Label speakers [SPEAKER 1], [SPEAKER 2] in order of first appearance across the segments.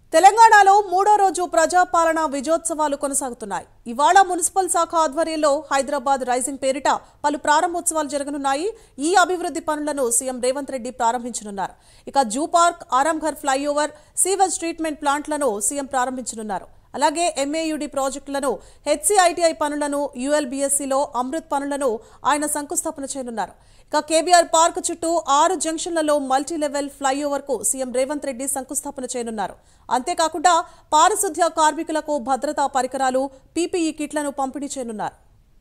[SPEAKER 1] తెలంగాణలో మూడో రోజు ప్రజాపాలన విజయోత్సవాలు కొనసాగుతున్నాయి ఇవాళ మున్సిపల్ శాఖ ఆధ్వర్యంలో హైదరాబాద్ రైజింగ్ పేరిట పలు ప్రారంభోత్సవాలు జరగనున్నాయి ఈ అభివృద్ధి పనులను సీఎం రేవంత్ రెడ్డి ప్రారంభించనున్నారు ఇక zoo park Aramghar flyover sewage treatment ప్లాంట్లను సీఎం ప్రారంభించనున్నారు అలాగే ఎంఏయుడి ప్రాజెక్టులను హెచ్సిఐటిఐ పనులను యుఎల్బిఎస్సిలో అమృత్ పనులను ఆయన శంకుస్థాపన చేయనున్నారు ఇక కేబీఆర్ పార్క్ చుట్టూ ఆరు జంక్షన్లలో మల్టీ లెవెల్ ఫ్లైఓవర్ కు సీఎం రేవంత్ రెడ్డి శంకుస్థాపన చేయనున్నారు అంతేకాకుండా పారిశుద్ధ్య కార్మికులకు భద్రతా పరికరాలు పీపీఈ కిట్లను పంపిణీ చేయనున్నారు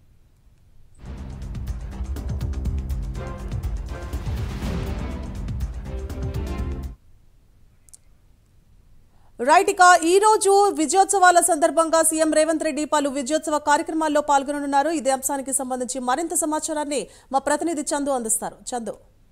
[SPEAKER 1] రైట్ ఇక ఈ రోజు విజయోత్సవాల సందర్భంగా సీఎం రేవంత్ రెడ్డి పలు విజయోత్సవ కార్యక్రమాల్లో పాల్గొననున్నారు ఇదే అంశానికి సంబంధించి మరింత సమాచారాన్ని మా ప్రతినిధి చందు అందిస్తారు చందు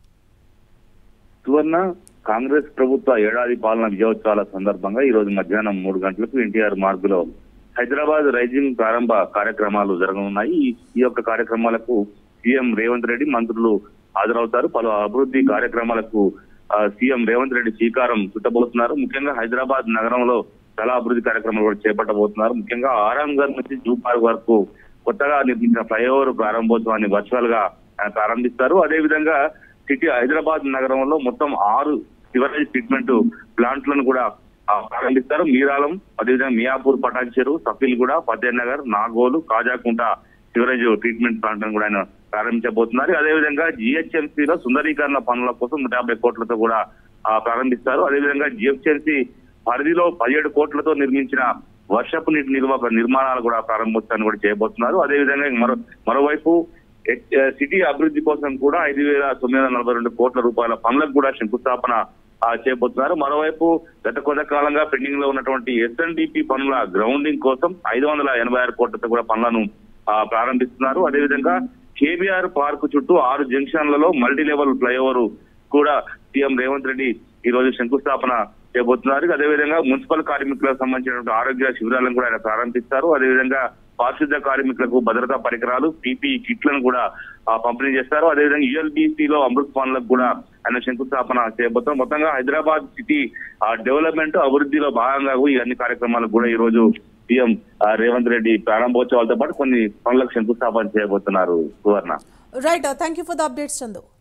[SPEAKER 2] సువర్ణ కాంగ్రెస్ ప్రభుత్వ ఏడాది పాలన విజయోత్సవాల సందర్భంగా ఈ రోజు మధ్యాహ్నం మూడు గంటలకు ఎన్టీఆర్ మార్గులో హైదరాబాద్ రైజింగ్ ప్రారంభ కార్యక్రమాలు జరగనున్నాయి ఈ- ఈ యొక్క కార్యక్రమాలకు సీఎం రేవంత్ రెడ్డి మంత్రులు హాజరవుతారు పలు అభివృద్ధి కార్యక్రమాలకు ఆ, సీఎం రేవంత్ రెడ్డి శ్రీకారం చుట్టబోతున్నారు ముఖ్యంగా హైదరాబాద్ నగరంలో చాలా అభివృద్ధి కార్యక్రమాలు కూడా చేపట్టబోతున్నారు ముఖ్యంగా ఆరాంఘర్ నుంచి జూ పార్క్ వరకు కొత్తగా నిర్మించిన ఫ్లైఓవర్ ప్రారంభోత్సవాన్ని వర్చువల్ గా ఆ, ప్రారంభిస్తారు అదే విధంగా సిటీ హైదరాబాద్ నగరంలో మొత్తం ఆరు సివరేజ్ ట్రీట్మెంట్ ప్లాంట్లను కూడా ఆ, ప్రారంభిస్తారు మీరాలం అదేవిధంగా మియాపూర్ పటాన్ చెరువు సఫీల్ కూడా Fatehnagar Nagole Khajakunta sewerage treatment plant ను కూడా ఆయన ప్రారంభించబోతున్నారు అదేవిధంగా GHMC లో సుందరీకరణ పనుల కోసం నూట యాభై కోట్లతో కూడా ఆ, ప్రారంభిస్తారు అదేవిధంగా జిహెచ్ఎంసీ పరిధిలో పదిహేడు కోట్లతో నిర్మించిన వర్షపు నీటి నిర్వాహక నిర్మాణాలు కూడా ప్రారంభోత్సవాన్ని కూడా చేయబోతున్నారు అదేవిధంగా మరో మరోవైపు ఎచ్- ఆ, సిటీ అభివృద్ధి కోసం కూడా ఐదు వేల తొమ్మిది వందల నలభై రెండు కోట్ల రూపాయల పనులకు కూడా శంకుస్థాపన ఆ, చేయబోతున్నారు మరోవైపు గత కొంతకాలంగా పెండింగ్ లో ఉన్నటువంటి ఎస్ఎన్డిపి పనుల గ్రౌండింగ్ కోసం ఐదు వందల ఎనభై ఆరు కోట్లతో కూడా పనులను ఆ, ప్రారంభిస్తున్నారు అదేవిధంగా కేబీఆర్ పార్క్ చుట్టూ ఆరు జంక్షన్లలో మల్టీ లెవెల్ ఫ్లైఓవర్ కూడా సీఎం రేవంత్ రెడ్డి ఈ రోజు శంకుస్థాపన చేయబోతున్నారు అదేవిధంగా మున్సిపల్ కార్మికులకు సంబంధించినటువంటి ఆరోగ్య శిబిరాలను కూడా ఆయన ప్రారంభిస్తారు అదేవిధంగా పారిశుద్ధ కార్మికులకు భద్రతా పరికరాలు పీపీఈ కిట్లను కూడా ఆ, పంపిణీ చేస్తారు అదేవిధంగా యుఎల్బిసి లో అమృత్ పనులకు కూడా ఆయన శంకుస్థాపన చేయబోతారు మొత్తంగా హైదరాబాద్ సిటీ ఆ, డెవలప్మెంట్ అభివృద్ధిలో భాగంగా ఈ అన్ని కార్యక్రమాలకు కూడా ఈ రోజు సీఎం ఆ, రేవంత్ రెడ్డి ప్రారంభోత్సవాలతో పాటు కొన్ని పనులకు శంకుస్థాపన చేయబోతున్నారు Suvarna
[SPEAKER 1] right thank you for the updates Chandu